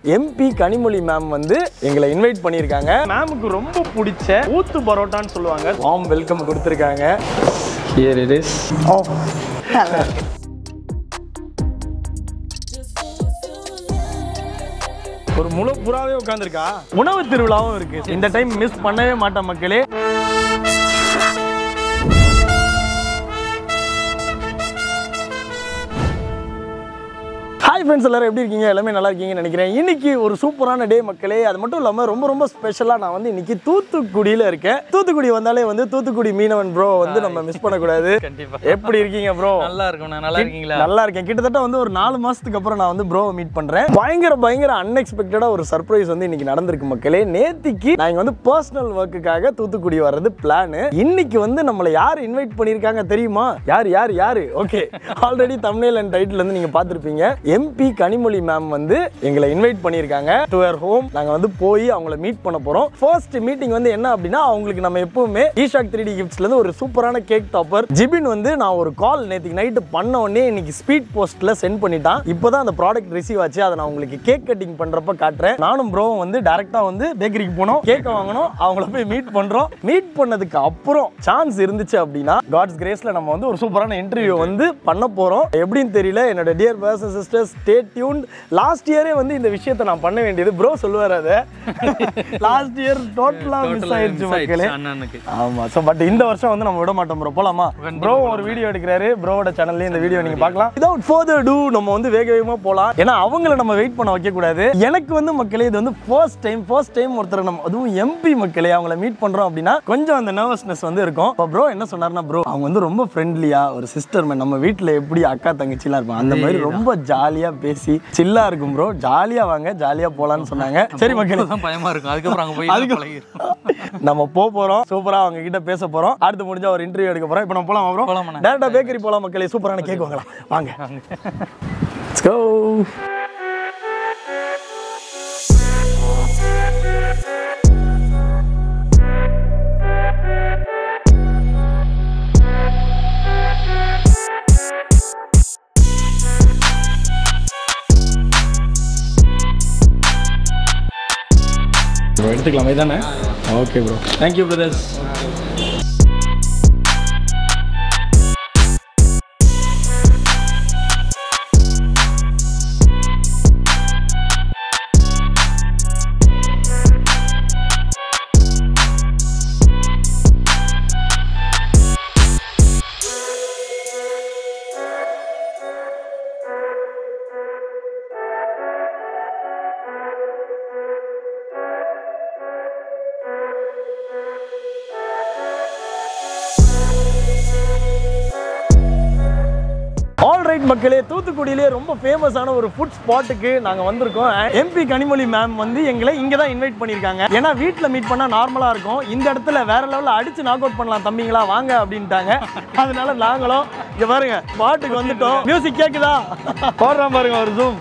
MP Kanimozhi ma'am வந்து எங்களை invite பண்ணியிருக்காங்க மேமுக்கு ரொம்ப பிடிச்ச ஊத்து பரோட்டான்னு சொல்லுவாங்க வாம் வெல்கம் கொடுத்துருக்காங்க Here it is. ஓ ஒரு முழு புறாவே உட்காந்துருக்கா உணவு திருவிழாவும் இருக்கு இந்த டைம் மிஸ் பண்ணவே மாட்டேன் மக்களே ஹாய் ஃப்ரெண்ட்ஸ் எல்லாரும் எப்படி இருக்கீங்க எல்லாமே நல்லா இருக்கீங்கன்னு நினைக்கிறேன் இன்னைக்கு ஒரு சூப்பரான டே மக்களே அது மட்டும் இல்லாமல் ரொம்ப ரொம்ப ஸ்பெஷலாக நான் வந்து இன்னைக்கு தூத்துக்குடியில் இருக்கேன் தூத்துக்குடி வந்தாலே வந்து தூத்துக்குடி மீனவன் ப்ரோ வந்து நம்ம மிஸ் பண்ணக்கூடாது கண்டிப்பா எப்படி இருக்கீங்க ப்ரோ நல்லா இருக்கும் நல்லா இருக்கீங்களா நல்லா இருக்கேன் கிட்டத்தட்ட வந்து ஒரு நாலு மாசத்துக்கு அப்புறம் நான் வந்து ப்ரோவை மீட் பண்றேன் பயங்கர பயங்கர அன்எக்ஸ்பெக்டடா ஒரு சர்ப்ரைஸ் வந்து இன்னைக்கு நடந்திருக்கு மக்களே நேத்திக்கு நான் இங்க வந்து பர்சனல் ஒர்க்குக்காக தூத்துக்குடி வர்றது பிளான் இன்னைக்கு வந்து நம்மளை யார் இன்வைட் பண்ணிருக்காங்க தெரியுமா யார் யார் யாரு okay already Tamil and title வந்து நீங்க பார்த்திருப்பீங்க எம்பி கனிமொழி மேம் வந்து எங்களை இன்வைட் பண்ணியிருக்காங்க டு அவர் ஹோம் நாங்க வந்து போய் அவங்கள மீட் பண்ண போறோம் ஃபர்ஸ்ட் மீட்டிங் வந்து என்ன அப்படின்னா அவங்களுக்கு நம்ம எப்பவுமே ஈஷாக் த்ரீ டி கிஃப்ட்ஸ்ல இருந்து ஒரு சூப்பரான கேக் டாப்பர் ஜிபின் வந்து நான் ஒரு கால் நேற்றுக்கு நைட்டு பண்ண உடனே இன்னைக்கு ஸ்பீட் போஸ்ட்ல சென்ட் பண்ணிட்டான் இப்போதான் அந்த ப்ராடக்ட் ரிசீவ் ஆச்சு அதை நான் உங்களுக்கு கேக் கட்டிங் பண்றப்ப காட்டுறேன் நானும் ப்ரோவும் வந்து டேரக்டா வந்து பேக்கரிக்கு போனோம் கேக்க வாங்கணும் அவங்கள போய் மீட் பண்றோம் மீட் பண்ணதுக்கு அப்புறம் சான்ஸ் இருந்துச்சு அப்படின்னா காட்ஸ் கிரேஸ்ல நம்ம வந்து ஒரு சூப்பரான இன்டர்வியூ வந்து பண்ண போறோம் எப்படின்னு தெரியல என்னோட dear person sister stay tuned last இயரே வந்து இந்த விஷயத்தை நான் பண்ண வேண்டியது ப்ரோ சொல்லுவார் அதை லாஸ்ட் இயர் டோட்டலா மிஸ் ஆயிடுச்சு மக்களே அண்ணனுக்கு ஆமா சோ பட் இந்த வருஷம் வந்து நம்ம விட மாட்டோம் ப்ரோ போலாமா ப்ரோ ஒரு வீடியோ எடுக்கிறாரு ப்ரோவோட சேனல்ல இந்த வீடியோ நீங்க பார்க்கலாம் விதவுட் ஃபர்தர் டூ நம்ம வந்து வேக வேகமா போலாம் ஏன்னா அவங்கள நம்ம வெயிட் பண்ண வைக்க கூடாது எனக்கு வந்து மக்களே இது வந்து ஃபர்ஸ்ட் டைம் ஃபர்ஸ்ட் டைம் ஒருத்தர் நம்ம அதுவும் எம்பி மக்களே அவங்கள மீட் பண்றோம் அப்படின்னா கொஞ்சம் அந்த நர்வஸ்னஸ் வந்து இருக்கும் இப்போ ப்ரோ என்ன சொன்னாருன்னா ப்ரோ அவங்க வந்து ரொம்ப ஃப்ரெண்ட்லியா ஒரு சிஸ்டர் மேன் நம்ம வீட்ல எப்படி அக்கா தங்கச்சிலாம் இருப்பாங்க அந்த மாதிரி ரொம்ப ஜாலியா பேசி சில்லா இருக்கும் ப்ரோ ஜாலியா வாங்க ஜாலியா போலாம்னு சொன்னாங்க சரி மக்களே தான் பயமா இருக்கும் அதுக்கப்புறம் அங்க போய் அதுக்கு- பழகிரும் நம்ம போக போறோம் சூப்பரா அவங்க கிட்ட பேச போறோம் அடுத்து முடிஞ்சா ஒரு இன்டர்வியூ எடுக்க போறோம் இப்போ நம்ம போலாம் ப்ரோ போலாமாண்ணே. டேரக்டா பேக்கரி போலாம் மக்களே சூப்பரான கேக் வாங்கலாம் வாங்க Let's go ப்ரோ எடுத்துக்கலாமே தானே okay bro thank you brothers all right மக்களே தூத்துக்குடியிலே ரொம்ப ஃபேமஸான ஒரு ஃபுட் ஸ்பாட்டுக்கு நாங்கள் வந்திருக்கோம் எம்பி கனிமொழி மேம் வந்து எங்களை இங்கே தான் இன்வைட் பண்ணியிருக்காங்க ஏன்னா வீட்டில் மீட் பண்ணால் நார்மலாக இருக்கும் இந்த இடத்துல வேற லெவலில் அடிச்சு நாக் அவுட் பண்ணலாம் தம்பிங்களா வாங்க அப்படின்ட்டாங்க அதனால நாங்களும் இங்கே பாருங்க ஸ்பாட்டுக்கு வந்துட்டோம் மியூசிக் கேட்குதா போடுறோம் பாருங்க ஒரு ஜூம்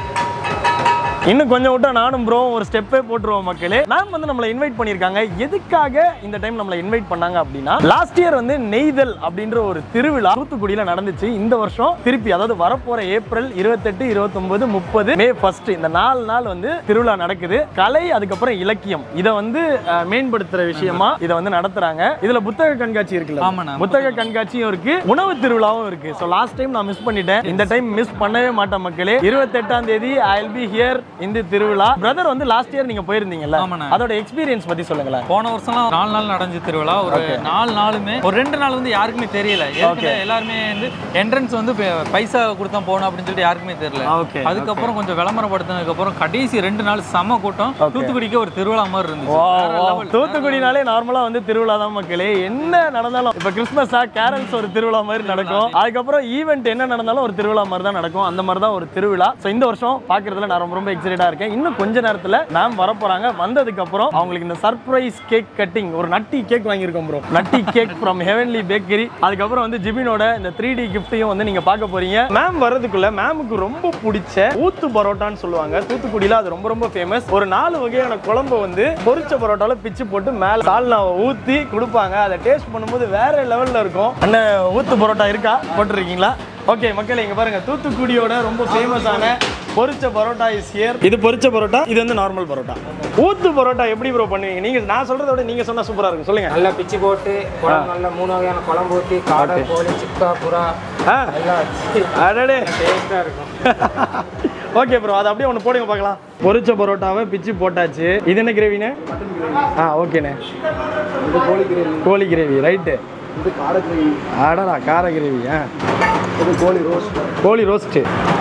இன்னும் கொஞ்சம் விட்டா நானும் ப்ரோ ஒரு ஸ்டெப்பே போட்டுருவோம் மக்களே மேம் வந்து நம்மளை இன்வைட் பண்ணியிருக்காங்க எதுக்காக இந்த டைம் நம்மளை இன்வைட் பண்ணாங்க அப்படின்னா லாஸ்ட் இயர் வந்து நெய்தல் அப்படின்ற ஒரு திருவிழா தூத்துக்குடியில நடந்துச்சு இந்த வருஷம் திருப்பி அதாவது வரப்போற ஏப்ரல் இருபத்தெட்டு இருபத்தொன்பது முப்பது மே ஃபர்ஸ்ட் இந்த நாலு நாள் வந்து திருவிழா நடக்குது கலை அதுக்கப்புறம் இலக்கியம் இதை வந்து அஹ், மேம்படுத்துற விஷயமா இதை வந்து நடத்துறாங்க இதுல புத்தக கண்காட்சி இருக்குல்ல ஆமாண்ணா. புத்தக கண்காட்சியும் இருக்கு உணவு திருவிழாவும் இருக்கு ஸோ லாஸ்ட் டைம் நான் மிஸ் பண்ணிட்டேன் இந்த டைம் மிஸ் பண்ணவே மாட்டேன் மக்களே இருபத்தெட்டாம் தேதி ஐ வில் பி ஹியர் இந்த திருவிழா பிரதர் வந்து லாஸ்ட் இயர் நீங்க போயிருந்தீங்கல்ல ஆமாண்ணா. அதோட எக்ஸ்பீரியன்ஸ் பத்தி சொல்லுங்களேன் போன வருஷம்லாம் நாலு நாள் நடந்துச்சு திருவிழா ஒரு நாலு நாளுமே ஒரு ரெண்டு நாள் வந்து யாருக்குமே தெரியல ஏற்கனவே எல்லாருமே வந்து என்ட்ரன்ஸ் வந்து ப- பைசா கொடுத்தா போகணும் அப்படின்னு சொல்லிட்டு யாருக்குமே தெரியல ஓகே அதுக்கப்புறம் கொஞ்சம் விளம்பரப்படுத்தினதுக்கு அப்புறம் கடைசி ரெண்டு நாள் செம கூட்டம் தூத்துக்குடிக்கு ஒரு திருவிழா மாதிரி இருந்துச்சு வேற level. தூத்துக்குடினாலே நார்மலா வந்து திருவிழா தான் மக்களே என்ன நடந்தாலும் இப்ப கிறிஸ்மஸா கேரல்ஸ் ஒரு திருவிழா மாதிரி நடக்கும் அதுக்கப்புறம் ஈவெண்ட் என்ன நடந்தாலும் ஒரு திருவிழா மாதிரி தான் நடக்கும் அந்த மாதிரி தான் ஒரு திருவிழா ஸோ இந்த வருஷம் பாக்குறதுல நான் ரொம்ப ரொம்ப எக்ஸைட்டடா இருக்கேன் இன்னும் கொஞ்ச நேரத்துல மேம் வர போறாங்க வந்ததுக்கு அப்புறம் அவங்களுக்கு இந்த சர்ப்ரைஸ் கேக் கட்டிங் ஒரு நட்டி கேக் வாங்கியிருக்கோம் bro nutty cake from heavenly bakery அதுக்கப்புறம் வந்து ஜிபினோட இந்த த்ரீ டி கிஃப்ட்டையும் வந்து நீங்க பார்க்க போறீங்க மேம் வர்றதுக்குள்ள மேமுக்கு ரொம்ப பிடிச்ச ஊத்து பரோட்டான்னு சொல்லுவாங்க தூத்துக்குடியில அது ரொம்ப ரொம்ப ஃபேமஸ் ஒரு நாலு வகையான குழம்பு வந்து பொரிச்ச பரோட்டால பிச்சு போட்டு மேல சால்னாவை ஊத்தி கொடுப்பாங்க அதை டேஸ்ட் பண்ணும்போது வேற லெவல்ல இருக்கும் அண்ணன் ஊத்து பரோட்டா இருக்கா போட்டுருக்கீங்களா ஓகே மக்களே இங்க பாருங்க தூத்துக்குடியோட ரொம்ப ஃபேமஸான பொரிச்ச பரோட்டா இஸ் ஹியர் இது பொரிச்ச பரோட்டா இது வந்து நார்மல் பரோட்டா ஊத்து பரோட்டா எப்படி ப்ரோ பண்ணுவீங்க நீங்க நான் சொல்றத விட நீங்க சொன்னா சூப்பரா இருக்கும் சொல்லுங்க நல்லா பிச்சு போட்டு குழம்பு நல்லா மூணு வகையான குழம்பு ஊற்றி காடை கோழி சிக்கா புறா ஆ எல்லாம் வச்சு அடடே டேஸ்ட்டாக இருக்கும் ஓகே ப்ரோ அதை அப்படியே ஒன்று போடுங்க பார்க்கலாம் பொரிச்ச பரோட்டாவை பிச்சு போட்டாச்சு இது என்ன கிரேவிண்ணே ஆ ஓகேண்ணே இது கோழி கிரேவி கோழி கிரேவி ரைட்டு இது காடை கிரேவி அடடா கார கிரேவி ஆ இது கோழி ரோஸ்ட் கோழி ரோஸ்ட்டு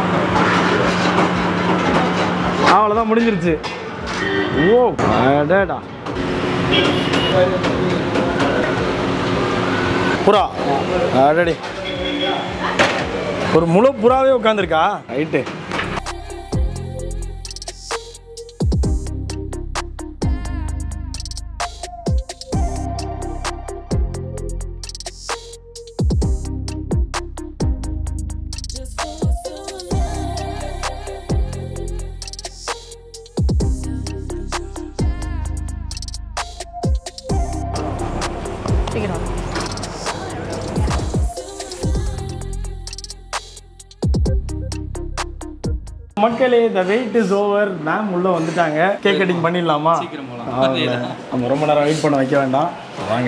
அவ்வளோதான் முடிஞ்சிருச்சு ஓ அடடா புறா அடடே ஒரு முழு புறாவே உட்காந்துருக்கா ரைட்டு மக்களே the wait is over ma'am உள்ள வந்துட்டாங்க கேக் கட்டிங் பண்ணிடலாமா சீக்கிரம் போலாம். ஆமாம். நம்ம ரொம்ப நேரம் வெயிட் பண்ண வைக்க வேண்டாம் வாங்க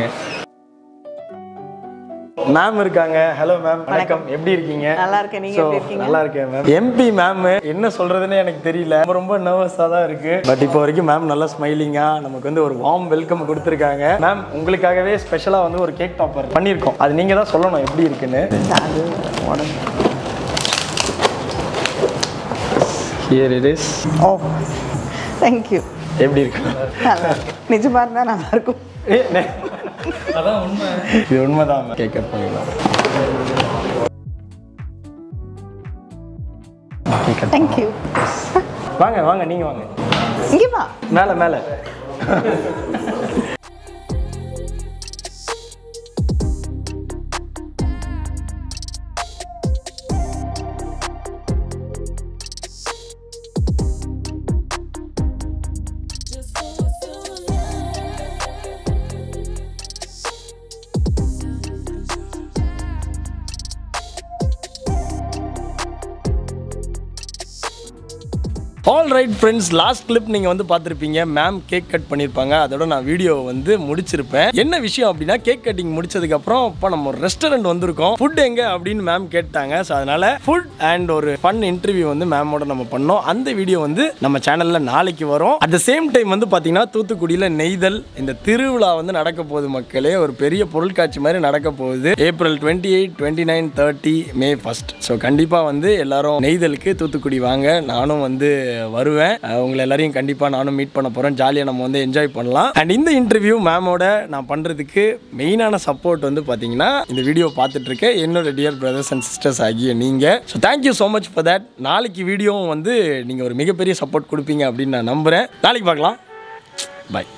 மேம் இருக்காங்க ஹலோ மேம் வணக்கம் எப்படி இருக்கீங்க நல்லா இருக்கேன் நீங்க So, எப்படி இருக்கீங்க நல்லா இருக்கேன் மேம் எம்பி மேம் என்ன சொல்றதுன்னு எனக்கு தெரியல ரொம்ப ரொம்ப நர்வஸாக தான் இருக்கு பட் இப்போ வரைக்கும் மேம் நல்லா ஸ்மைலிங்கா நமக்கு வந்து ஒரு வார்ம் வெல்கம் கொடுத்துருக்காங்க மேம் உங்களுக்காகவே ஸ்பெஷலா வந்து ஒரு கேக் டாப்பர் பண்ணியிருக்கோம் அது நீங்க தான் சொல்லணும் எப்படி இருக்குன்னு அது உடம்பு here it is oh thank you எப்படி இருக்கு நல்லா இருக்கு நிஜமா இருந்தா நல்லா இருக்கும் ஏ, நே- அதான் உண்மை இது உண்மைதான் கேக் கட் பண்ணிடலாம் கேக் கட் தேங்க்யூ வாங்க வாங்க நீங்க வாங்க இங்கே வா மேலே மேலே all right friends last clip நீங்கள் வந்து பார்த்துருப்பீங்க மேம் கேக் கட் பண்ணியிருப்பாங்க அதோட நான் வீடியோ வந்து முடிச்சிருப்பேன் என்ன விஷயம் அப்படின்னா கேக் கட்டிங் முடிச்சதுக்கப்புறம் இப்போ நம்ம ஒரு ரெஸ்டாரண்ட் வந்திருக்கோம் ஃபுட் எங்கே அப்படின்னு மேம் கேட்டாங்க ஸோ அதனால ஃபுட் அண்ட் ஒரு ஃபன் இன்டர்வியூ வந்து மேமோட நம்ம பண்ணோம் அந்த வீடியோ வந்து நம்ம சேனலில் நாளைக்கு வரும் அட் த சேம் டைம் வந்து பார்த்தீங்கன்னா தூத்துக்குடியில் நெய்தல் இந்த திருவிழா வந்து நடக்க போகுது மக்களே ஒரு பெரிய பொருட்காட்சி மாதிரி நடக்க போகுது April twenty eight twenty nine thirty May first so கண்டிப்பாக வந்து எல்லாரும் நெய்தலுக்கு தூத்துக்குடி வாங்க நானும் வந்து வருவேன் அஹ் உங்களை எல்லாரையும் கண்டிப்பாக நானும் மீட் பண்ண போகிறேன் ஜாலியாக நம்ம வந்து என்ஜாய் பண்ணலாம் அண்ட் இந்த இன்டர்வியூ மேமோட நான் பண்ணுறதுக்கு மெயினான சப்போர்ட் வந்து பார்த்தீங்கன்னா இந்த வீடியோ பார்த்துட்டு இருக்க என்னோட டியர் பிரதர்ஸ் அண்ட் சிஸ்டர்ஸ் ஆகிய நீங்கள் so thank you so much for that நாளைக்கு வீடியோவும் வந்து நீங்கள் ஒரு மிகப்பெரிய சப்போர்ட் கொடுப்பீங்க அப்படின்னு நான் நம்புகிறேன் நாளைக்கு பார்க்கலாம் பாய்